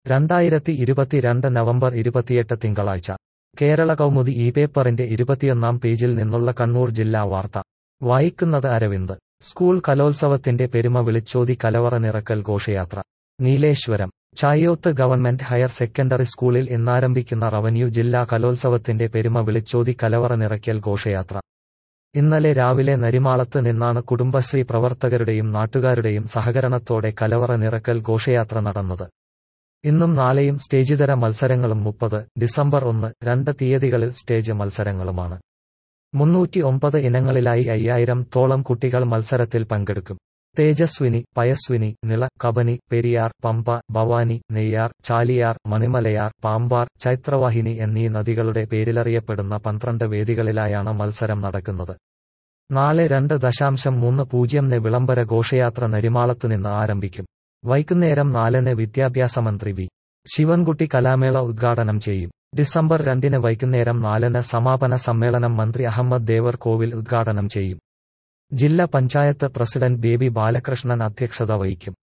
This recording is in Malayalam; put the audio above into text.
രണ്ടായിരത്തി ഇരുപത്തിരണ്ട് നവംബർ ഇരുപത്തിയെട്ട് തിങ്കളാഴ്ച കേരള കൗമുദി ഈ പേപ്പറിന്റെ ഇരുപത്തിയൊന്നാം പേജിൽ നിന്നുള്ള കണ്ണൂർ ജില്ലാ വാർത്ത വായിക്കുന്നത് അരവിന്ദ് സ്കൂൾ കലോത്സവത്തിന്റെ പെരുമ വിളിച്ചോതി കലവറ നിറക്കൽ ഘോഷയാത്ര Nileshwaram Chayoth government higher secondary സ്കൂളിൽ ഇന്നാരംഭിക്കുന്ന റവന്യൂ ജില്ലാ കലോത്സവത്തിന്റെ പെരുമ വിളിച്ചോതി കലവറ നിറയ്ക്കൽ ഘോഷയാത്ര ഇന്നലെ രാവിലെ നരിമാളത്ത് നിന്നാണ് കുടുംബശ്രീ പ്രവർത്തകരുടെയും നാട്ടുകാരുടെയും സഹകരണത്തോടെ കലവറ നിറക്കൽ ഘോഷയാത്ര നടന്നത് ഇന്നും നാളെയും സ്റ്റേജിതര മത്സരങ്ങളും മുപ്പത് ഡിസംബർ ഒന്ന് രണ്ട് തീയതികളിൽ സ്റ്റേജ് മത്സരങ്ങളുമാണ് മുന്നൂറ്റി ഒമ്പത് ഇനങ്ങളിലായി അയ്യായിരം തോളം കുട്ടികൾ മത്സരത്തിൽ പങ്കെടുക്കും തേജസ്വിനി പയസ്വിനി നിള കബനി പെരിയാർ പമ്പ ഭവാനി നെയ്യാർ ചാലിയാർ മണിമലയാർ പാമ്പാർ ചൈത്രവാഹിനി എന്നീ നദികളുടെ പേരിലറിയപ്പെടുന്ന പന്ത്രണ്ട് വേദികളിലായാണ് മത്സരം നടക്കുന്നത് നാളെ രണ്ട് ദശാംശം മൂന്ന് പൂജ്യംന് വിളംബര ഘോഷയാത്ര നരിമാളത്ത് നിന്ന് ആരംഭിക്കും വൈകുന്നേരം നാലിന് വിദ്യാഭ്യാസ മന്ത്രി വി ശിവൻകുട്ടി കലാമേള ഉദ്ഘാടനം ചെയ്യും ഡിസംബർ രണ്ടിന് വൈകുന്നേരം നാലിന് സമാപന സമ്മേളനം മന്ത്രി അഹമ്മദ് ദേവർ കോവിൽ ഉദ്ഘാടനം ചെയ്യും ജില്ലാ പഞ്ചായത്ത് പ്രസിഡന്റ് ബേബി ബാലകൃഷ്ണൻ അധ്യക്ഷത വഹിക്കും